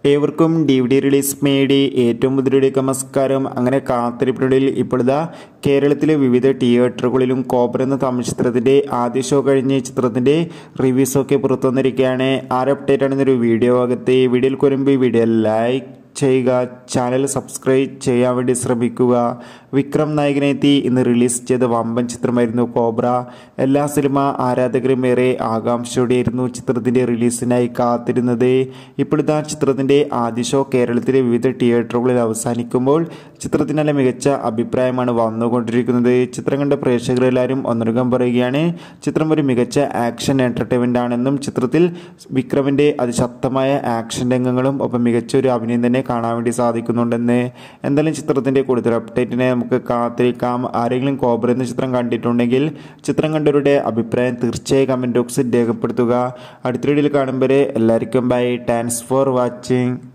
ഏവർക്കും D V D release മേടി ഏറ്റവും പുതിയ നമസ്കാരം അങ്ങനെ കാത്തിരിപ്പിനുള്ളിൽ ഇപ്പോഴിതാ കേരളത്തിലെ വിവിധ തിയേറ്ററുകളിലും കോബ്ര എന്ന തമിഴ് ചിത്രത്തിന്റെ ആദ്യ ഷോ കഴിഞ്ഞ് ചിത്രത്തിന്റെ റിവ്യൂസൊക്കെ പുറത്തു വന്നിരിക്കുകയാണ് ആര് അപ്ഡേറ്റ് ആണെന്നൊരു വീഡിയോ അകത്ത് വീഡിയോയിൽ വരുമ്പോൾ വീഡിയോ ലൈക്ക് ചെയ്യുക ചാനൽ സബ്സ്ക്രൈബ് ചെയ്യാൻ വേണ്ടി ശ്രമിക്കുക വിക്രം നായകനെത്തി ഇന്ന് റിലീസ് ചെയ്ത വമ്പൻ ചിത്രമായിരുന്നു കോബ്ര എല്ലാ സിനിമ ആരാധകരും ഏറെ ആകാംക്ഷയോടെയായിരുന്നു ചിത്രത്തിന്റെ റിലീസിനായി കാത്തിരുന്നത് ഇപ്പോഴത്തെ ചിത്രത്തിന്റെ ആദ്യ ഷോ കേരളത്തിലെ വിവിധ തിയേറ്ററുകളിൽ അവസാനിക്കുമ്പോൾ ചിത്രത്തിന് നല്ല മികച്ച അഭിപ്രായമാണ് വന്നുകൊണ്ടിരിക്കുന്നത് ചിത്രം കണ്ട പ്രേക്ഷകരെല്ലാവരും ഒന്നടങ്കം പറയുകയാണ് ചിത്രം ഒരു മികച്ച ആക്ഷൻ എന്റർടൈൻമെന്റ് ആണെന്നും ചിത്രത്തിൽ വിക്രമിന്റെ അതിശക്തമായ ആക്ഷൻ രംഗങ്ങളും ഒപ്പം മികച്ച ഒരു അഭിനയം തന്നെ കാണാൻ വേണ്ടി സാധിക്കുന്നുണ്ടെന്ന് എന്തായാലും ചിത്രത്തിന്റെ കൂടുതൽ അപ്ഡേറ്റിനെ നമുക്ക് കാത്തിരിക്കാം ആരെങ്കിലും കോബ്ര എന്ന ചിത്രം കണ്ടിട്ടുണ്ടെങ്കിൽ ചിത്രം കണ്ടവരുടെ അഭിപ്രായം തീർച്ചയായും കമന്റ് ബോക്സിൽ രേഖപ്പെടുത്തുക അടുത്ത വീഡിയോയിൽ കാണുമ്പോൾ എല്ലാവർക്കും ബൈ താങ്ക്സ് ഫോർ വാച്ചിങ്